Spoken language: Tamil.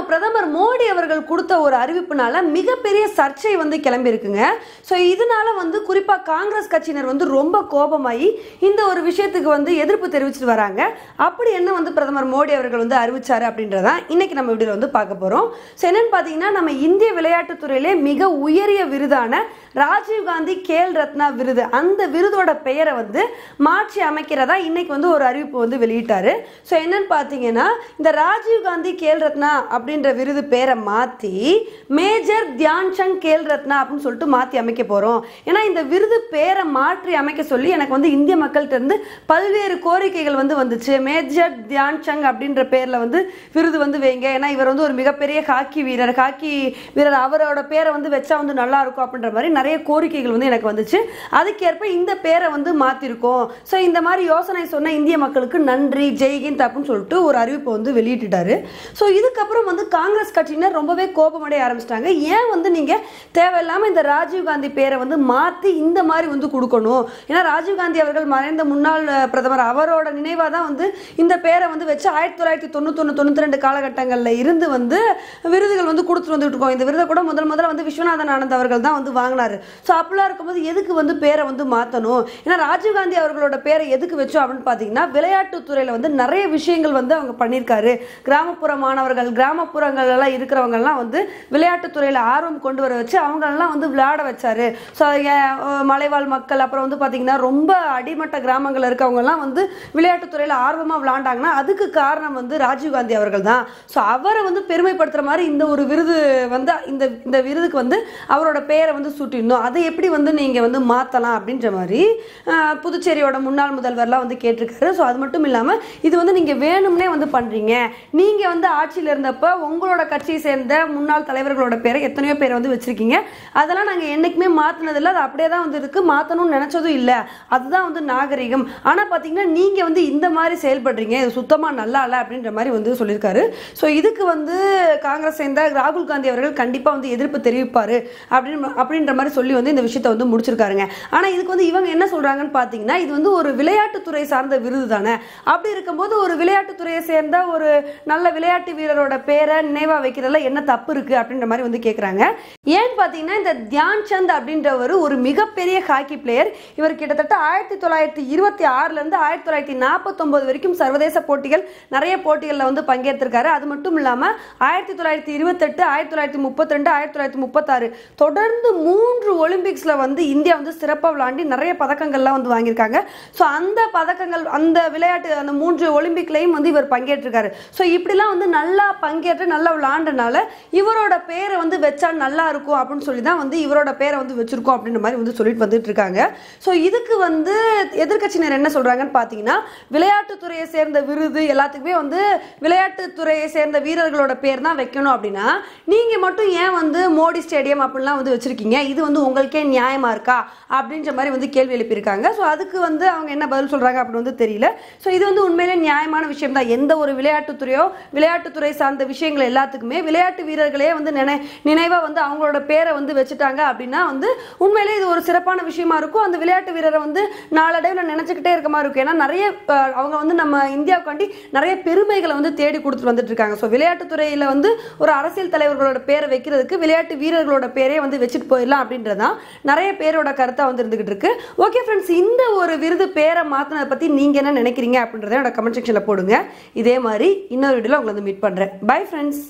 பிரதமர் மோடி அவர்கள் கொடுத்த ஒரு அறிவிப்புனால மிகப்பெரிய சர்ச்சை வந்து கிளம்பி இருக்குங்க ஸோ இதனால வந்து குறிப்பா காங்கிரஸ் கட்சியினர் வந்து ரொம்ப கோபமாயி இந்த ஒரு விஷயத்துக்கு வந்து எதிர்ப்பு தெரிவிச்சிட்டு வராங்க அப்படி என்ன வந்து பிரதமர் மோடி அவர்கள் வந்து அறிவிச்சாரு அப்படின்றதான் இன்னைக்கு நம்ம வீடியோல வந்து பார்க்க போறோம் ஸோ என்னன்னு பார்த்தீங்கன்னா நம்ம இந்திய விளையாட்டுத்துறையிலே மிக உயரிய விருதான ராஜீவ் காந்தி கேல் ரத்னா விருது அந்த விருதோட பெயரை வந்து மாற்றி அமைக்கிறதா இன்னைக்கு வந்து ஒரு அறிவிப்பு வந்து வெளியிட்டாரு ஸோ என்னன்னு பார்த்தீங்கன்னா இந்த ராஜீவ் காந்தி கேல் ரத்னா அப்படின்ற விருது பேரை மாற்றி மேஜர் தியான் சந்த் கேல் ரத்னா அப்படின்னு சொல்லிட்டு மாற்றி அமைக்க போகிறோம் ஏன்னா இந்த விருது பேரை மாற்றி அமைக்க சொல்லி எனக்கு வந்து இந்திய மக்கள்கிட்ட இருந்து பல்வேறு கோரிக்கைகள் வந்து வந்துச்சு மேஜர் தியான் சந்த் அப்படின்ற பேரில் வந்து விருது வந்து வைங்க ஏன்னா இவர் வந்து ஒரு மிகப்பெரிய ஹாக்கி வீரர் ஹாக்கி வீரர் அவரோட பேரை வந்து வச்சா வந்து நல்லா இருக்கும் அப்படின்ற மாதிரி நிறைய கோரிக்கைகள் வந்து எனக்கு வந்துச்சு அதுக்கேற்ப இந்த பேரை வந்து மாற்றிருக்கோம் ஸோ இந்த மாதிரி யோசனை சொன்ன இந்திய மக்களுக்கு நன்றி ஜெய்ஹிந்த் அப்படின்னு சொல்லிட்டு ஒரு அறிவிப்பை வந்து வெளியிட்டுட்டாரு ஸோ இதுக்கப்புறம் வந்து காங்கிரஸ் கட்சியினர் ரொம்பவே கோபமடைய ஆரம்பிச்சிட்டாங்க ஏன் வந்து நீங்கள் தேவையில்லாமல் இந்த ராஜீவ் காந்தி பேரை வந்து மாற்றி இந்த மாதிரி வந்து கொடுக்கணும் ஏன்னா ராஜீவ் காந்தி அவர்கள் மறைந்த முன்னாள் அஹ், பிரதமர் அவரோட நினைவாக தான் வந்து இந்த பேரை வந்து வச்சு ஆயிரத்தி தொள்ளாயிரத்தி தொண்ணூத்தொன்று தொண்ணூற்றி ரெண்டு காலகட்டங்களில் இருந்து வந்து விருதுகள் வந்து கொடுத்துட்டு வந்துட்டு இருக்கோம் இந்த விருதை கூட முதல் முதல்ல வந்து விஸ்வநாதன் ஆனந்த் அவர்கள் தான் வந்து வாங்கினாரு ஸோ அப்படிலாம் இருக்கும்போது எதுக்கு வந்து பேரை வந்து மாற்றணும் ஏன்னா ராஜீவ்காந்தி அவர்களோட பேரை எதுக்கு வச்சோம் அப்படின்னு பார்த்தீங்கன்னா விளையாட்டுத்துறையில் வந்து நிறைய விஷயங்கள் வந்து அவங்க பண்ணியிருக்காரு கிராமப்புற மாணவர்கள் கிராமப்புறங்கள் எல்லாம் இருக்கிறவங்கெல்லாம் வந்து விளையாட்டுத்துறையில் ஆர்வம் கொண்டு வர வச்சு அவங்களெல்லாம் வந்து விளையாட வச்சாரு ஸோ மலைவாழ் மக்கள் அப்புறம் வந்து பார்த்தீங்கன்னா ரொம்ப அடிமட்ட கிராமங்கள் இருக்கவங்கெல்லாம் வந்து விளையாட்டுத்துறையில் ஆர்வமாக விளையாண்டாங்கன்னா அதுக்கு காரணம் வந்து ராஜீவ்காந்தி அவர்கள் தான் ஸோ அவரை வந்து பெருமைப்படுத்துகிற மாதிரி இந்த ஒரு விருது வந்து இந்த இந்த விருதுக்கு வந்து அவரோட பெயரை வந்து சூட்டிடணும் அதை எப்படி வந்து நீங்கள் வந்து மாற்றலாம் அப்படின்ற மாதிரி ஆஹ், புதுச்சேரியோட முன்னாள் முதல்வர்லாம் வந்து கேட்டிருக்காரு ஸோ அது மட்டும் இல்லாமல் இது வந்து நீங்கள் வேணும்னே வந்து பண்ணுறீங்க நீங்கள் வந்து ஆட்சியில் இருந்தப்போ உங்களோட கட்சியை சேர்ந்த முன்னாள் தலைவர்களோட பேரை எத்தனையோ பேரை வந்து வச்சுருக்கீங்க அதெல்லாம் நாங்கள் என்றைக்குமே மாற்றினதில்லை அது அப்படியே தான் வந்து இருக்குது மாற்றணும்னு நினச்சதும் இல்லை அதுதான் வந்து நாகரிகம் ஆனால் பார்த்தீங்கன்னா நீங்கள் வந்து இந்த மாதிரி செயல்படுறீங்க இது சுத்தமாக நல்லா இல்லை அப்படின்ற மாதிரி வந்து சொல்லியிருக்காரு ஸோ இதுக்கு வந்து காங்கிரஸ் சேர்ந்த ராகுல் காந்தி அவர்கள் கண்டிப்பாக வந்து எதிர்ப்பு தெரிவிப்பார் அப்படின்னு அப்படின்ற மாதிரி சொல்லி வந்து இந்த விஷயத்தை வந்து முடிச்சிருக்காருங்க ஆனால் இதுக்கு வந்து இவங்க என்ன சொல்கிறாங்கன்னு பார்த்தீங்கன்னா இது வந்து ஒரு விளையாட்டுத்துறை சார்ந்த விருது தானே அப்படி இருக்கும்போது ஒரு விளையாட்டுத்துறையை சேர்ந்த ஒரு நல்ல விளையாட்டு வீரரோட பேரை நினைவாக வைக்கிறதுல என்ன தப்பு இருக்குது அப்படின்ற மாதிரி வந்து கேட்குறாங்க ஏன்னு பார்த்தீங்கன்னா இந்த தியான் சந்த் அப்படின்றவர் ஒரு மிகப்பெரிய ஹாக்கி பிளேயர் இவர் கிட்டத்தட்ட ஆயிரத்தி தொள்ளாயிரத்தி இருபத்தி ஆறுலேருந்து ஆயிரத்தி தொள்ளாயிரத்தி நாற்பத்தொம்போது வரைக்கும் சர்வதேச போட்டிகள் நிறைய போட்டிகளில் வந்து பங்கேற்றிருக்காரு அது மட்டும் இல்லாமல் ஆயிரத்தி தொள்ளாயிரத்தி இருபத்தெட்டு ஆயிரத்தி தொள்ளாயிரத்தி முப்பத்தி ரெண்டு ஆயிரத்தி தொள்ளாயிரத்தி முப்பத்தாறு தொடர்ந்து மூன்று ஒலிம்பிக்ஸில் வந்து இந்தியா வந்து சிறப்பாக விளாண்டி நிறைய பதக்கங்கள்லாம் வந்து வாங்கியிருக்காங்க ஸோ அந்த பதக்கங்கள் அந்த விளையாட்டு அந்த மூன்று ஒலிம்பிக்லையும் வந்து இவர் பங்கேற்றிருக்காரு ஸோ இப்படிலாம் வந்து நல்லா பங்கேற்று நல்லா விளாண்டனால இவரோட பேரை வந்து வச்சா நல்லா இருக்கும் அப்படின்னு சொல்லி தான் வந்து இவரோட பேரை வந்து வச்சிருக்கோம் அப்படின்ற மாதிரி வந்து சொல்லிட்டு வந்துட்டு இருக்காங்க ஸோ இதுக்கு வந்து எதிர்க்கட்சியினர் என்ன சொல்றாங்கன்னு பார்த்தீங்கன்னா விளையாட்டுத்துறையை சேர்ந்த விருது எல்லாத்துக்குமே வந்து விளையாட்டுத்துறையை சேர்ந்த வீரர்களோட பேர் தான் வைக்கணும் அப்படின்னா நீங்க மட்டும் ஏன் வந்து மோடி ஸ்டேடியம் அப்படிலாம் வந்து வச்சிருக்கீங்க இது வந்து உங்களுக்கே நியாயமா இருக்கா அப்படின்ற மாதிரி வந்து கேள்வி எழுப்பியிருக்காங்க ஸோ அதுக்கு வந்து அவங்க என்ன பதில் சொல்றாங்க அப்படின்னு வந்து தெரியல ஸோ இது வந்து உண்மையிலே நியாயமான விஷயம் தான் எந்த ஒரு விளையாட்டுத்துறையோ விளையாட்டுத்துறை சார்ந்த விஷயங்கள் எல்லாத்துக்குமே விளையாட்டு வீரர்களே வந்து நினை நினைவாக வந்து அவங்களோட பேரை வந்து வச்சுட்டாங்க அப்படின்னா வந்து உண்மையிலே இது ஒரு சிறப்பான விஷயமா இருக்கும் அந்த விளையாட்டு வீரரை வந்து நாளடைவில் நினைச்சுக்கிட்டே இருக்க மாதிரி இருக்கும் ஏன்னா நிறைய அஹ், அவங்க வந்து நம்ம இந்தியாவுக்காண்டி நிறைய பெருமைகளை வந்து தேடி கொடுத்துட்டு வந்துட்டு இருக்காங்க ஸோ விளையாட்டுத்துறையில் வந்து ஒரு அரசியல் தலைவர்களோட பேரை வைக்கிறதுக்கு விளையாட்டு வீரர்களோட பேரே வந்து வச்சுட்டு போயிடலாம் அப்படின்றதான் நிறைய பேரோட கருத்தா வந்து இருந்துகிட்டு இருக்கு ஓகே ஃப்ரெண்ட்ஸ் இந்த ஒரு விருது பேரை மாற்றினதை பற்றி நீங்கள் என்ன நினைக்கிறீங்க அப்படின்றத என்னோட கமெண்ட் செக்ஷனில் போடுங்க இதே மாதிரி இன்னொரு வீடியோவில் உங்களை வந்து மீட் பண்ணுறேன் பை ஃப்ரெண்ட்ஸ்